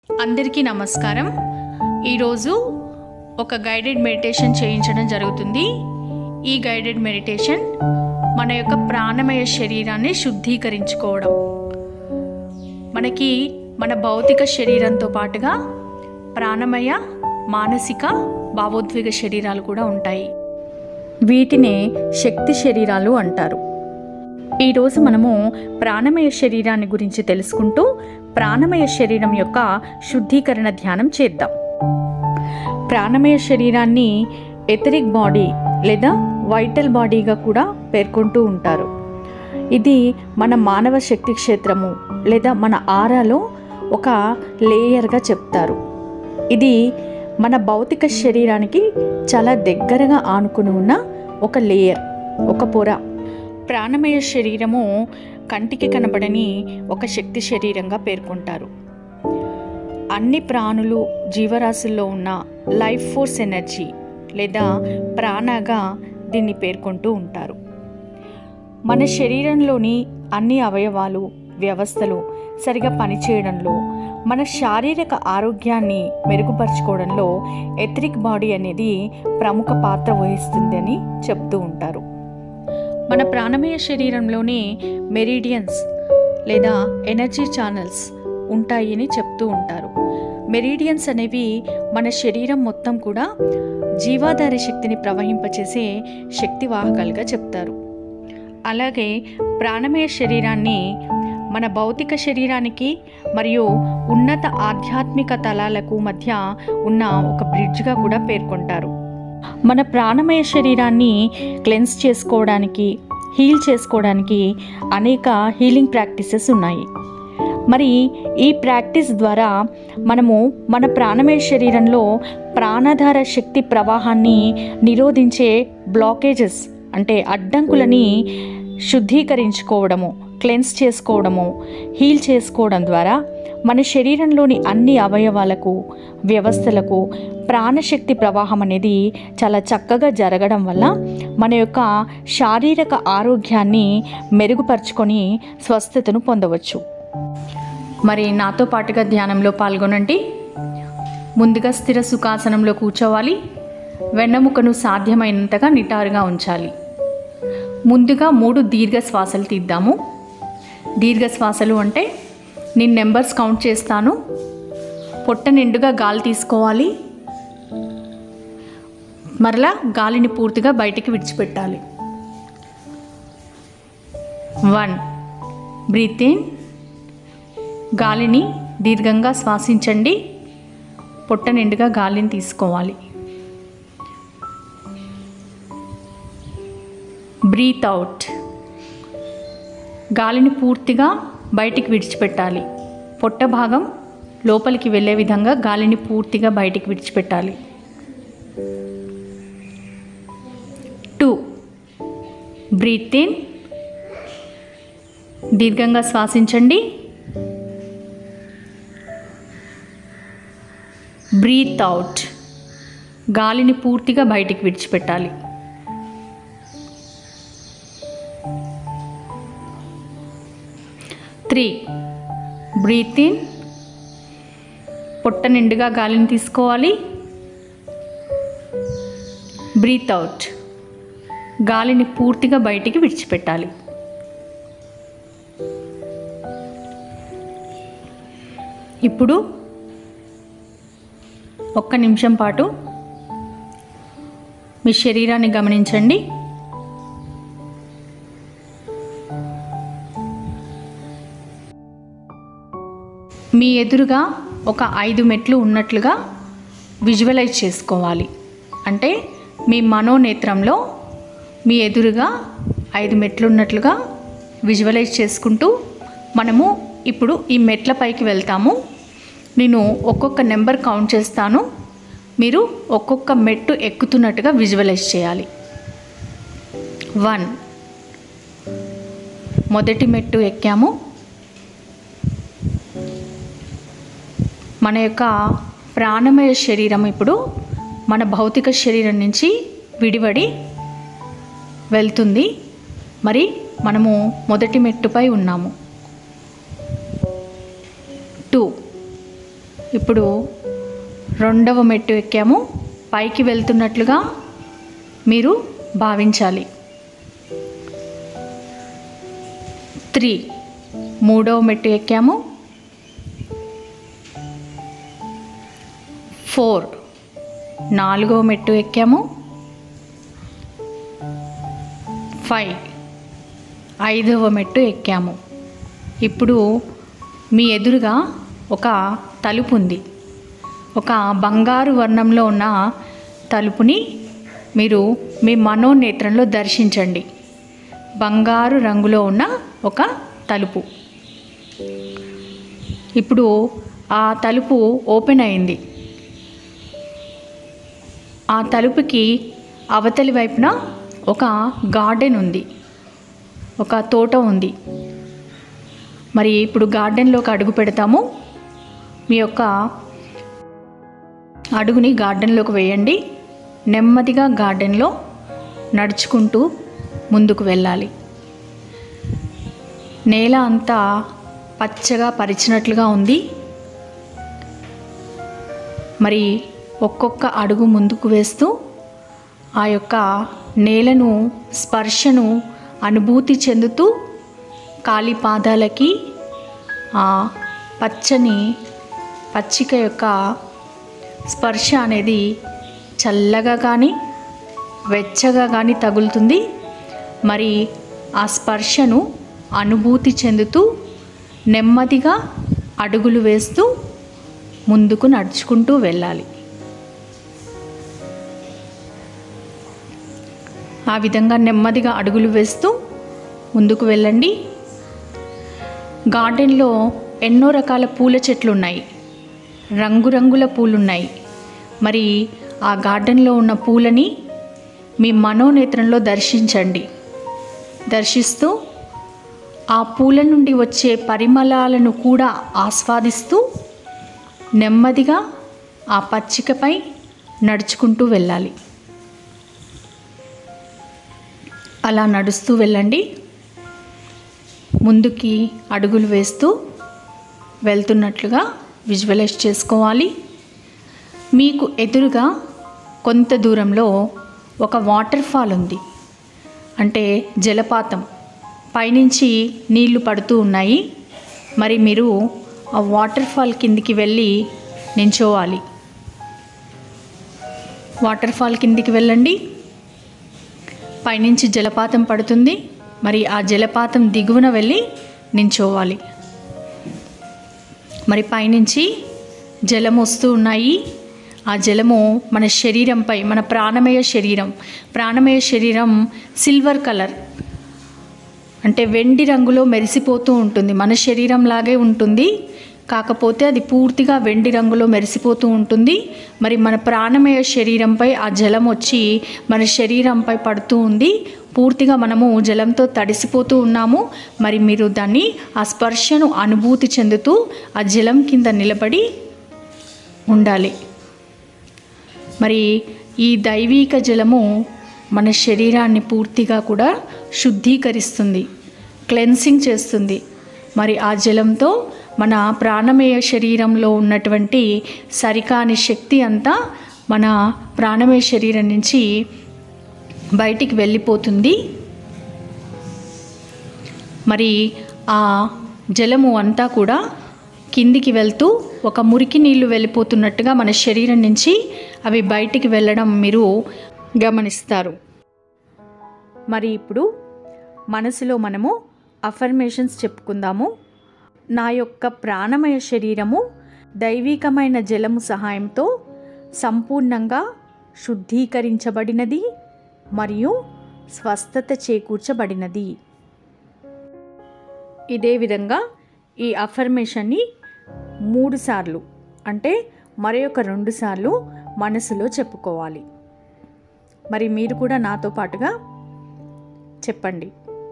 అందరికీ నమస్కారం ఈరోజు ఒక గైడెడ్ మెడిటేషన్ చేయించడం జరుగుతుంది ఈ గైడెడ్ మెడిటేషన్ మన యొక్క ప్రాణమయ శరీరాన్ని శుద్ధీకరించుకోవడం మనకి మన భౌతిక శరీరంతో పాటుగా ప్రాణమయ మానసిక భావోద్వేగ శరీరాలు కూడా ఉంటాయి వీటినే శక్తి శరీరాలు అంటారు ఈరోజు మనము ప్రాణమయ శరీరాన్ని గురించి తెలుసుకుంటూ ప్రాణమయ శరీరం యొక్క శుద్ధీకరణ ధ్యానం చేద్దాం ప్రాణమయ శరీరాన్ని ఎథరిక్ బాడీ లేదా వైటల్ బాడీగా కూడా పేర్కొంటూ ఉంటారు ఇది మన మానవ శక్తి క్షేత్రము లేదా మన ఆరాలో ఒక లేయర్గా చెప్తారు ఇది మన భౌతిక శరీరానికి చాలా దగ్గరగా ఆనుకుని ఉన్న ఒక లేయర్ ఒక పొర ప్రాణమయ శరీరము కంటికి కనబడని ఒక శక్తి శరీరంగా పేర్కొంటారు అన్ని ప్రాణులు జీవరాశుల్లో ఉన్న లైఫ్ ఫోర్స్ ఎనర్జీ లేదా ప్రాణగా దీన్ని పేర్కొంటూ ఉంటారు మన శరీరంలోని అన్ని అవయవాలు వ్యవస్థలు సరిగా పనిచేయడంలో మన శారీరక ఆరోగ్యాన్ని మెరుగుపరుచుకోవడంలో ఎథరిక్ బాడీ అనేది ప్రముఖ పాత్ర వహిస్తుందని చెప్తూ ఉంటారు మన ప్రాణమయ శరీరంలోని మెరీడియన్స్ లేదా ఎనర్జీ ఛానల్స్ ఉంటాయని చెప్తూ ఉంటారు మెరీడియన్స్ అనేవి మన శరీరం మొత్తం కూడా జీవాధార శక్తిని ప్రవహింపచేసే శక్తి వాహకాలుగా చెప్తారు అలాగే ప్రాణమయ శరీరాన్ని మన భౌతిక శరీరానికి మరియు ఉన్నత ఆధ్యాత్మిక తలాలకు మధ్య ఉన్న ఒక బ్రిడ్జ్గా కూడా పేర్కొంటారు మన ప్రాణమయ శరీరాన్ని క్లెన్స్ చేసుకోవడానికి హీల్ చేసుకోవడానికి అనేక హీలింగ్ ప్రాక్టీసెస్ ఉన్నాయి మరి ఈ ప్రాక్టీస్ ద్వారా మనము మన ప్రాణమయ శరీరంలో ప్రాణధార శక్తి ప్రవాహాన్ని నిరోధించే బ్లాకేజెస్ అంటే అడ్డంకులని శుద్ధీకరించుకోవడము క్లెన్స్ చేసుకోవడము హీల్ చేసుకోవడం ద్వారా మన శరీరంలోని అన్ని అవయవాలకు వ్యవస్థలకు ప్రాణశక్తి ప్రవాహం అనేది చాలా చక్కగా జరగడం వల్ల మన యొక్క శారీరక ఆరోగ్యాన్ని మెరుగుపరుచుకొని స్వస్థతను పొందవచ్చు మరి నాతో పాటుగా ధ్యానంలో పాల్గొనండి ముందుగా స్థిర సుఖాసనంలో కూర్చోవాలి వెన్నముకను సాధ్యమైనంతగా నిటారుగా ఉంచాలి ముందుగా మూడు దీర్ఘ శ్వాసలు తీద్దాము దీర్ఘ శ్వాసలు అంటే నేను నెంబర్స్ కౌంట్ చేస్తాను పొట్ట నిండుగా గాలి తీసుకోవాలి మరలా గాలిని పూర్తిగా బయటికి విడిచిపెట్టాలి వన్ బ్రీత్ ఇన్ గాలిని దీర్ఘంగా శ్వాసించండి పొట్ట నిండుగా గాలిని తీసుకోవాలి బ్రీత్ అవుట్ గాలిని పూర్తిగా బయటికి విడిచిపెట్టాలి పొట్ట భాగం లోపలికి వెళ్ళే విధంగా గాలిని పూర్తిగా బయటికి విడిచిపెట్టాలి టూ బ్రీత్ ఇన్ దీర్ఘంగా శ్వాసించండి బ్రీత్ అవుట్ గాలిని పూర్తిగా బయటికి విడిచిపెట్టాలి త్రీ బ్రీత్ ఇన్ పొట్ట నిండుగా గాలిని తీసుకోవాలి బ్రీత్ అవుట్ గాలిని పూర్తిగా బయటికి విడిచిపెట్టాలి ఇప్పుడు ఒక్క నిమిషం పాటు మీ శరీరాన్ని గమనించండి మీ ఎదురుగా ఒక ఐదు మెట్లు ఉన్నట్లుగా విజువలైజ్ చేసుకోవాలి అంటే మీ మనోనేత్రంలో మీ ఎదురుగా ఐదు మెట్లు ఉన్నట్లుగా విజువలైజ్ చేసుకుంటూ మనము ఇప్పుడు ఈ మెట్ల పైకి వెళ్తాము నేను ఒక్కొక్క నెంబర్ కౌంట్ చేస్తాను మీరు ఒక్కొక్క మెట్టు ఎక్కుతున్నట్టుగా విజువలైజ్ చేయాలి వన్ మొదటి మెట్టు ఎక్కాము మన యొక్క ప్రాణమయ శరీరం ఇప్పుడు మన భౌతిక శరీరం నుంచి విడివడి వెళ్తుంది మరి మనము మొదటి మెట్టుపై ఉన్నాము టూ ఇప్పుడు రెండవ మెట్టు ఎక్కాము పైకి వెళ్తున్నట్లుగా మీరు భావించాలి త్రీ మూడవ మెట్టు ఎక్కాము ఫోర్ నాలుగవ మెట్టు ఎక్కాము ఫైవ్ ఐదవ మెట్టు ఎక్కాము ఇప్పుడు మీ ఎదురుగా ఒక తలుపు ఉంది ఒక బంగారు వర్ణంలో ఉన్న తలుపుని మీరు మీ మనోనేత్రంలో దర్శించండి బంగారు రంగులో ఉన్న ఒక తలుపు ఇప్పుడు ఆ తలుపు ఓపెన్ అయింది ఆ తలుపుకి అవతలి వైపున ఒక గార్డెన్ ఉంది ఒక తోట ఉంది మరి ఇప్పుడు గార్డెన్లోకి అడుగు పెడతాము మీ యొక్క అడుగుని గార్డెన్లోకి వేయండి నెమ్మదిగా గార్డెన్లో నడుచుకుంటూ ముందుకు వెళ్ళాలి నేల అంతా పచ్చగా పరిచినట్లుగా ఉంది మరి ఒక్కొక్క అడుగు ముందుకు వేస్తూ ఆ యొక్క నేలను స్పర్శను అనుభూతి చెందుతూ కాలి పాదాలకి ఆ పచ్చని పచ్చిక యొక్క స్పర్శ అనేది చల్లగా కానీ వెచ్చగా కానీ తగులుతుంది మరి ఆ స్పర్శను అనుభూతి చెందుతూ నెమ్మదిగా అడుగులు వేస్తూ ముందుకు నడుచుకుంటూ వెళ్ళాలి ఆ విధంగా నెమ్మదిగా అడుగులు వేస్తూ ముందుకు వెళ్ళండి గార్డెన్లో ఎన్నో రకాల పూల చెట్లు ఉన్నాయి రంగురంగుల పూలున్నాయి మరి ఆ గార్డెన్లో ఉన్న పూలని మీ మనోనేత్రంలో దర్శించండి దర్శిస్తూ ఆ పూల నుండి వచ్చే పరిమళాలను కూడా ఆస్వాదిస్తూ నెమ్మదిగా ఆ పచ్చికపై నడుచుకుంటూ వెళ్ళాలి అలా నడుస్తూ వెళ్ళండి ముందుకి అడుగులు వేస్తూ వెళ్తున్నట్లుగా విజువలైజ్ చేసుకోవాలి మీకు ఎదురుగా కొంత దూరంలో ఒక వాటర్ ఫాల్ ఉంది అంటే జలపాతం పైనుంచి నీళ్లు పడుతూ ఉన్నాయి మరి మీరు ఆ వాటర్ ఫాల్ కిందికి వెళ్ళి నించోవాలి వాటర్ ఫాల్ కిందికి వెళ్ళండి పైనుంచి జలపాతం పడుతుంది మరి ఆ జలపాతం దిగువన వెళ్ళి నించోవాలి మరి పైనుంచి జలం వస్తూ ఉన్నాయి ఆ జలము మన శరీరంపై మన ప్రాణమయ శరీరం ప్రాణమయ శరీరం సిల్వర్ కలర్ అంటే వెండి రంగులో మెరిసిపోతూ ఉంటుంది మన శరీరం లాగే ఉంటుంది కాకపోతే అది పూర్తిగా వెండి రంగులో మెరిసిపోతూ ఉంటుంది మరి మన ప్రాణమయ శరీరంపై ఆ జలం వచ్చి మన శరీరంపై పడుతూ ఉంది పూర్తిగా మనము జలంతో తడిసిపోతూ ఉన్నాము మరి మీరు దాన్ని ఆ స్పర్శను అనుభూతి చెందుతూ ఆ జలం కింద నిలబడి ఉండాలి మరి ఈ దైవీక జలము మన శరీరాన్ని పూర్తిగా కూడా శుద్ధీకరిస్తుంది క్లెన్సింగ్ చేస్తుంది మరి ఆ జలంతో మన ప్రాణమయ శరీరంలో ఉన్నటువంటి సరికాని శక్తి అంతా మన ప్రాణమయ శరీరం నుంచి బయటికి వెళ్ళిపోతుంది మరి ఆ జలము అంతా కూడా కిందికి వెళ్తూ ఒక మురికి నీళ్లు వెళ్ళిపోతున్నట్టుగా మన శరీరం నుంచి అవి బయటికి వెళ్ళడం మీరు గమనిస్తారు మరి ఇప్పుడు మనసులో మనము అఫర్మేషన్స్ చెప్పుకుందాము నా యొక్క ప్రాణమయ శరీరము దైవికమైన జలము సహాయంతో సంపూర్ణంగా శుద్ధీకరించబడినది మరియు స్వస్థత చేకూర్చబడినది ఇదే విధంగా ఈ అఫర్మేషన్ని మూడు సార్లు అంటే మరి ఒక రెండు సార్లు మనసులో చెప్పుకోవాలి మరి మీరు కూడా నాతో పాటుగా చెప్పండి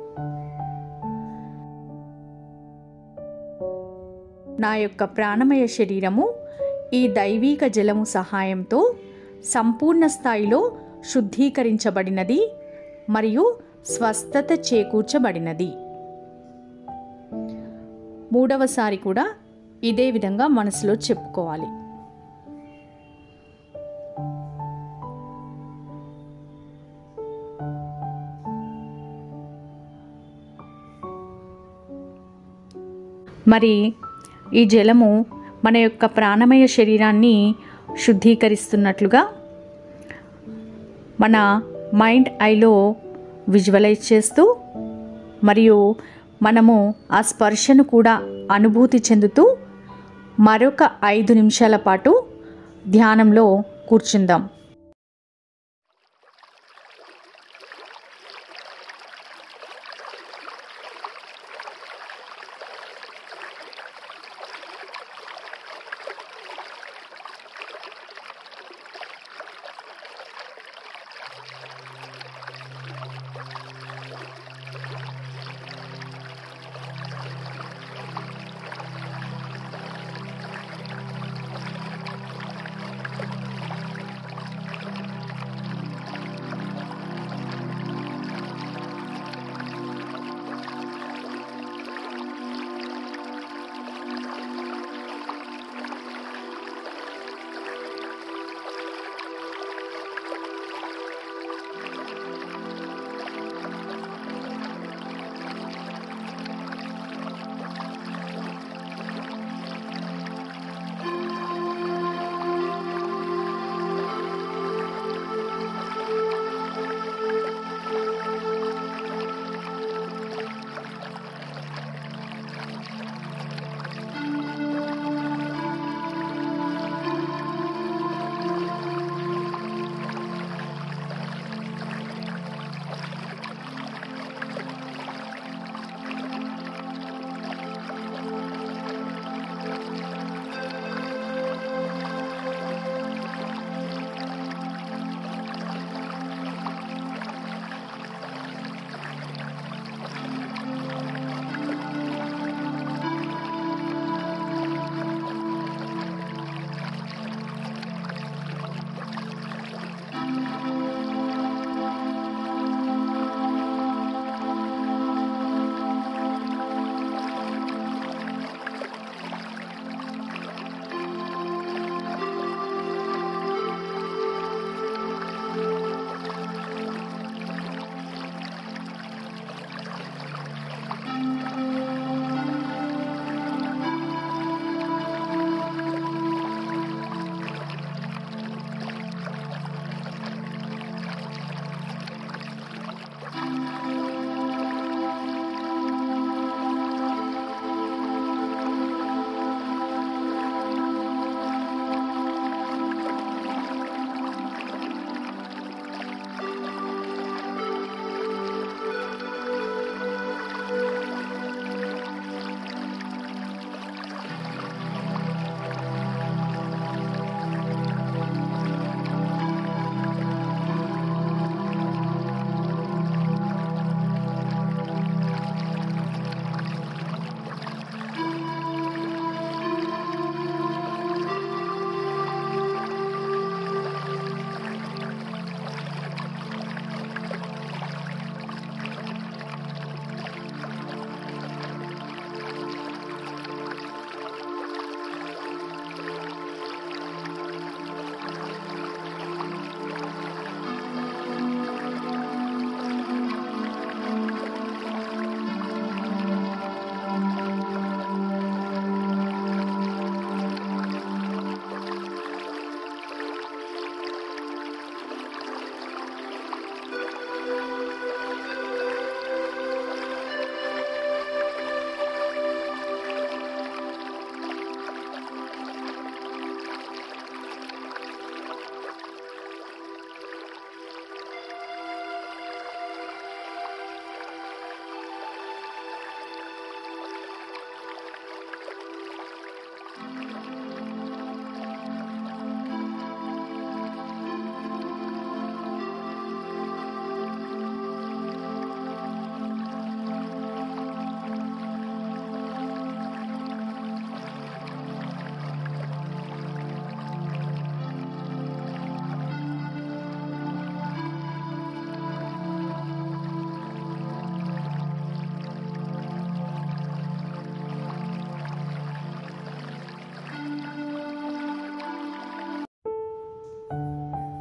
నా యొక్క ప్రాణమయ శరీరము ఈ దైవీక జలము సహాయంతో సంపూర్ణ స్థాయిలో శుద్ధీకరించబడినది మరియు స్వస్థత చేకూర్చబడినది మూడవసారి కూడా ఇదే విధంగా మనసులో చెప్పుకోవాలి మరి ఈ జలము మన యొక్క ప్రాణమయ శరీరాన్ని శుద్ధీకరిస్తున్నట్లుగా మన మైండ్ ఐలో విజువలైజ్ చేస్తూ మరియు మనము ఆ స్పర్శను కూడా అనుభూతి చెందుతూ మరొక ఐదు నిమిషాల పాటు ధ్యానంలో కూర్చుందాం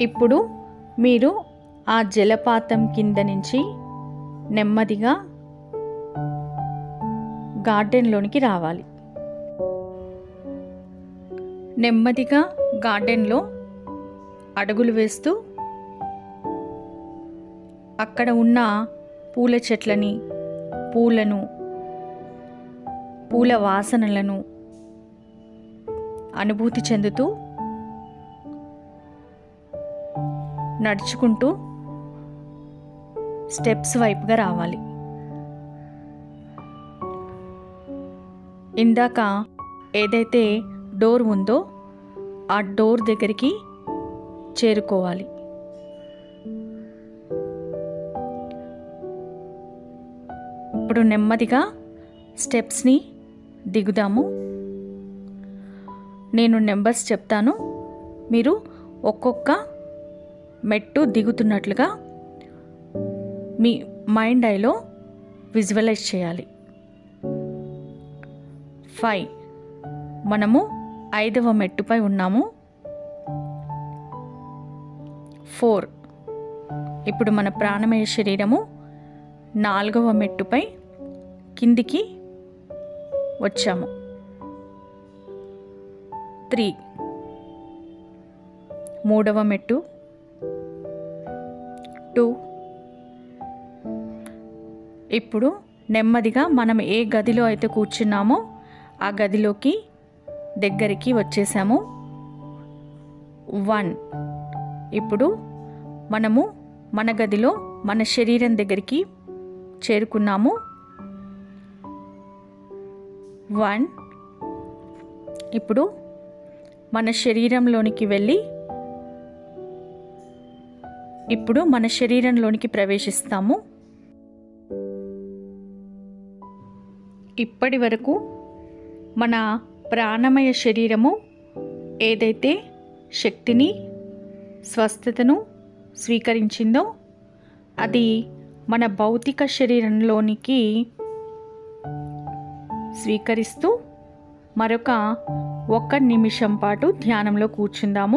ఇప్పుడు మీరు ఆ జలపాతం కింద నుంచి నెమ్మదిగా గార్డెన్లోనికి రావాలి నెమ్మదిగా గార్డెన్లో అడుగులు వేస్తూ అక్కడ ఉన్న పూల చెట్లని పూలను పూల వాసనలను అనుభూతి చెందుతూ నడుచుకుంటూ స్టెప్స్ వైపుగా రావాలి ఇందాక ఏదైతే డోర్ ఉందో ఆ డోర్ దగ్గరికి చేరుకోవాలి ఇప్పుడు నెమ్మదిగా స్టెప్స్ని దిగుదాము నేను నెంబర్స్ చెప్తాను మీరు ఒక్కొక్క మెట్టు దిగుతున్నట్లుగా మీ మైండ్ ఐలో విజువలైజ్ చేయాలి ఫైవ్ మనము ఐదవ మెట్టుపై ఉన్నాము ఫోర్ ఇప్పుడు మన ప్రాణమయ శరీరము నాలుగవ మెట్టుపై కిందికి వచ్చాము త్రీ మూడవ మెట్టు టూ ఇప్పుడు నెమ్మదిగా మనం ఏ గదిలో అయితే కూర్చున్నామో ఆ గదిలోకి దగ్గరికి వచ్చేసాము వన్ ఇప్పుడు మనము మన గదిలో మన శరీరం దగ్గరికి చేరుకున్నాము వన్ ఇప్పుడు మన శరీరంలోనికి వెళ్ళి ఇప్పుడు మన శరీరంలోనికి ప్రవేశిస్తాము ఇప్పటి వరకు మన ప్రాణమయ శరీరము ఏదైతే శక్తిని స్వస్థతను స్వీకరించిందో అది మన భౌతిక శరీరంలోనికి స్వీకరిస్తూ మరొక ఒక్క నిమిషం పాటు ధ్యానంలో కూర్చుందాము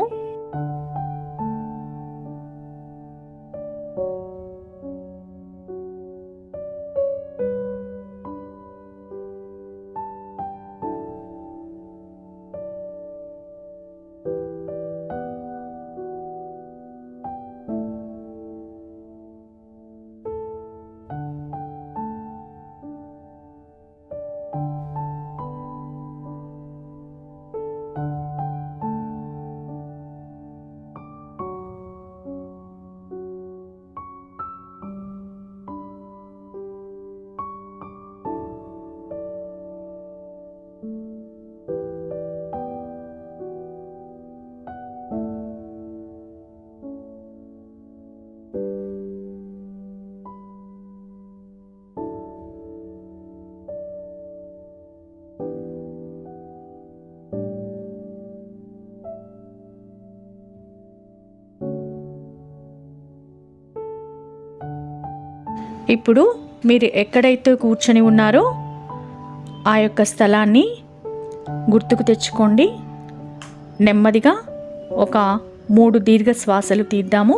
ఇప్పుడు మీరు ఎక్కడైతే కూర్చొని ఉన్నారో ఆ యొక్క స్థలాన్ని గుర్తుకు తెచ్చుకోండి నెమ్మదిగా ఒక మూడు దీర్ఘ శ్వాసలు తీద్దాము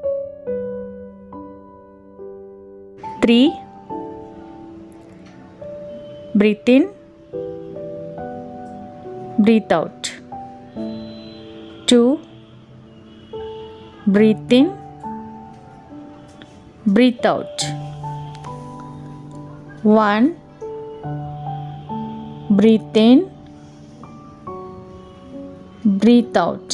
three breathe in breathe out two breathe in breathe out one breathe in breathe out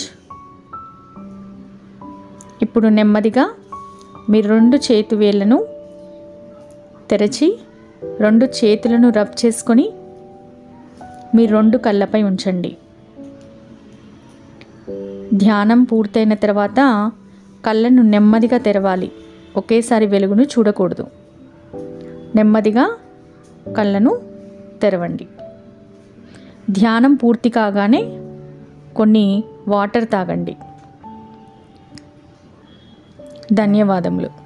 ఇప్పుడు నెమ్మదిగా మీ రెండు చేతి వేళ్ళను తెరచి రెండు చేతులను రబ్ చేసుకొని మీ రెండు కళ్ళపై ఉంచండి ధ్యానం పూర్తయిన తర్వాత కళ్ళను నెమ్మదిగా తెరవాలి ఒకేసారి వెలుగును చూడకూడదు నెమ్మదిగా కళ్ళను తెరవండి ధ్యానం పూర్తి కాగానే కొన్ని వాటర్ తాగండి ధన్యవాదములు